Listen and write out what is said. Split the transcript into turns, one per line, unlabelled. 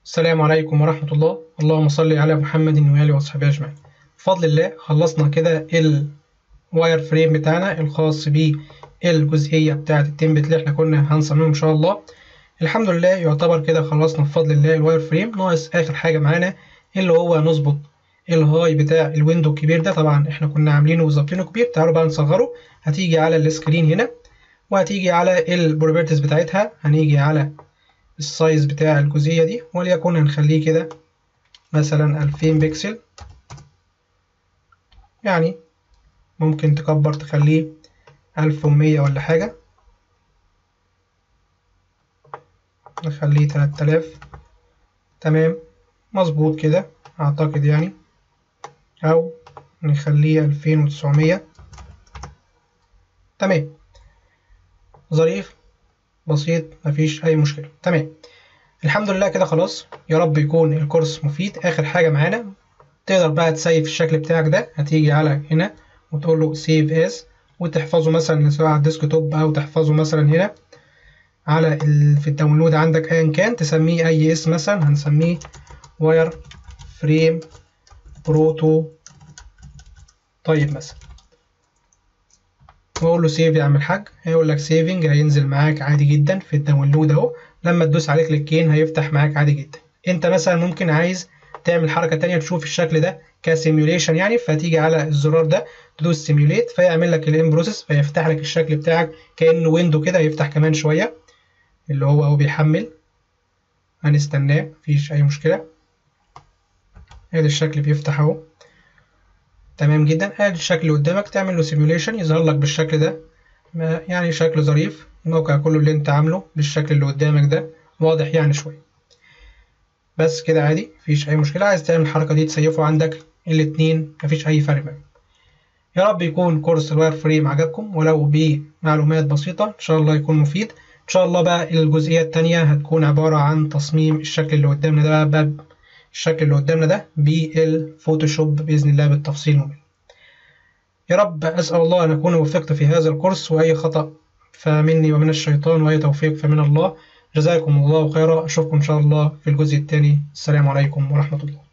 السلام عليكم ورحمة الله اللهم صل على محمد وآله وصحبه أجمعين بفضل الله خلصنا كده الواير فريم بتاعنا الخاص بالجزئية بتاعة التمبت اللي احنا كنا هنصممه إن شاء الله الحمد لله يعتبر كده خلصنا بفضل الله الواير فريم ناقص آخر حاجة معانا اللي هو نظبط الهاي بتاع الويندو الكبير ده طبعا احنا كنا عاملينه وظابطينه كبير تعالوا بقى نصغره هتيجي على السكرين هنا وهتيجي على البروبرتيز بتاعتها هنيجي على السايز بتاع الجزئية دي وليكن هنخليه كده مثلا ألفين بكسل يعني ممكن تكبر تخليه ألف ومية ولا حاجة نخليه تلات آلاف تمام مظبوط كده أعتقد يعني أو نخليه ألفين وتسعمية تمام ظريف بسيط مفيش أي مشكلة تمام الحمد لله كده خلاص يا رب يكون الكورس مفيد آخر حاجة معانا تقدر بقى تسيف الشكل بتاعك ده هتيجي على هنا وتقول له سيف از وتحفظه مثلا سواء على الديسك توب أو تحفظه مثلا هنا على ال... في الداونلود عندك أيا كان تسميه أي اسم مثلا هنسميه واير فريم بروتو طيب مثلا واقول له سيف يا عم الحاج هيقول لك سيفنج هينزل معاك عادي جدا في الداونلود اهو لما تدوس عليه كليكين هيفتح معاك عادي جدا انت مثلا ممكن عايز تعمل حركه تانية تشوف الشكل ده كسيميوليشن يعني فتيجي على الزرار ده تدوس سيميوليت فيعمل لك الان بروسيس فيفتح لك الشكل بتاعك كانه ويندو كده يفتح كمان شويه اللي هو هو بيحمل هنستناه مفيش اي مشكله ادي الشكل بيفتح اهو تمام جدا ادي الشكل اللي قدامك تعمل له سيميوليشن يظهر لك بالشكل ده يعني شكل ظريف الموقع كله اللي انت عامله بالشكل اللي قدامك ده واضح يعني شويه بس كده عادي مفيش اي مشكله عايز تعمل الحركه دي تسيفه عندك الاتنين مفيش اي فرق بينهم يا رب يكون كورس الواير فريم عجبكم ولو بمعلومات بسيطه ان شاء الله يكون مفيد ان شاء الله بقى الجزئيه التانية هتكون عباره عن تصميم الشكل اللي قدامنا ده بقى الشكل اللي قدامنا ده بالفوتوشوب بإذن الله بالتفصيل ممل يا رب أسأل الله أن أكون وفقت في هذا الكورس وأي خطأ فمني ومن الشيطان وأي توفيق فمن الله جزاكم الله خيرا أشوفكم إن شاء الله في الجزء الثاني السلام عليكم ورحمة الله